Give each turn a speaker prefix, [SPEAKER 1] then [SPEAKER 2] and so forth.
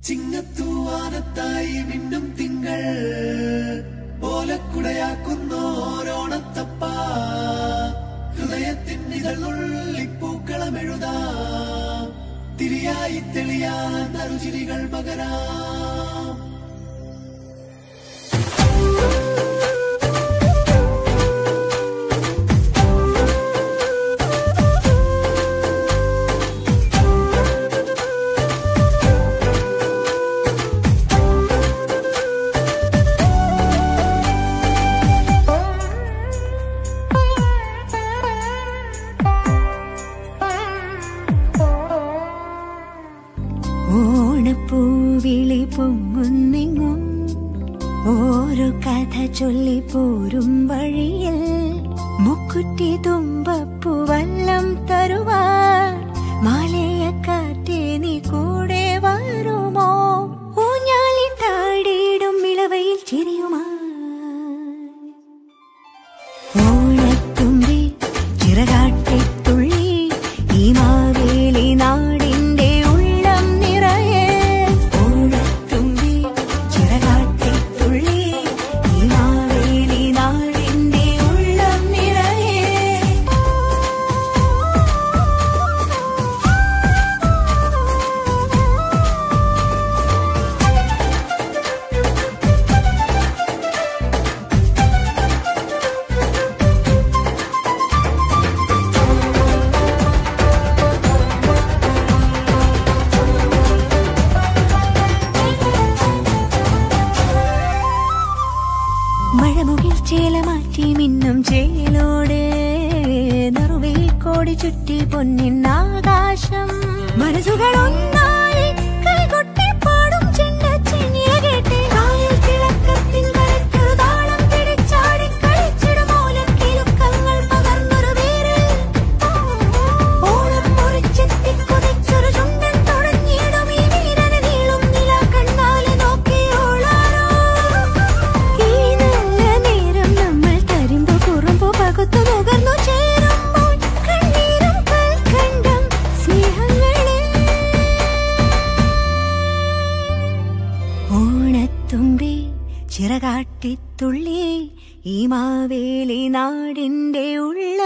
[SPEAKER 1] ചിങ്ങത്തൂവാനത്തായി മിന്നും തിങ്കൾ ഓലക്കുടയാക്കുന്നോരോണത്തപ്പ ഹൃദയത്തിൻ ഇതളുള്ളിപ്പൂക്കളമെഴുതാം തിരിയായി തെളിയാൻ നറുചിരികൾ പകരാം
[SPEAKER 2] ഓണപ്പൂവിളി പൊങ്ങുന്നെങ്ങും ഓരോ കഥ ചൊല്ലി പോരും വഴിയിൽ മുക്കുറ്റി തുമ്പപ്പൂവല്ലം തരുവാൻ മാലയക്കാറ്റേ നീ കൂടെ വരുമോ ഊഞ്ഞാലി താടിയിടും ഇളവയിൽ ചിരിയുമാ ഓണത്തുമ്പി ചിറകാട്ടിത്തുള്ളി ഈ മാവേലി നാടിന്റെ ഉള്ളം നിറയെ ഓണത്തുമ്പി ചിറകാട്ടിത്തുള്ളി ഈ മാവേലി നാടിന്റെ ഉള്ളം നിറയെ മഴമുകിൽ ചേല മാറ്റി മിന്നും ചേലോട് നറുവയിൽ കോടി ചുറ്റി പൊന്നിൻ ആകാശം മനസ്സുകൾ ഒന്നായി കൈകൊട്ടി പാടും ചെണ്ടച്ചെന്നിയ കേട്ട് കായൽ തിളക്കത്തിൻ കരയ്ക്കൊരു താളം പിടിച്ചാടി കളിച്ചിടും ഓലക്കിലുക്കങ്ങൾ പകർന്നൊരു വീരൽ ഓളം മുറിച്ചെത്തി കൊതിച്ചൊരു ചുണ്ടൻ തുടങ്ങിയിടും ഈ വീരന് നീളും നില കണ്ണാലെ നോക്കിയോളാരോ ഈ നല്ല നേരം നമ്മൾ തരുമ്പോ കുറുമ്പോ പകുത്തു നുകർന്നു ചേരുമ്പോൾ കണ്ണീരും കൽക്കണ്ടം സ്നേഹങ്ങളെ ഓണത്തുമ്പി ചിറകാട്ടിത്തുള്ളി ഈ മാവേലി നാടിന്റെ ഉള്ള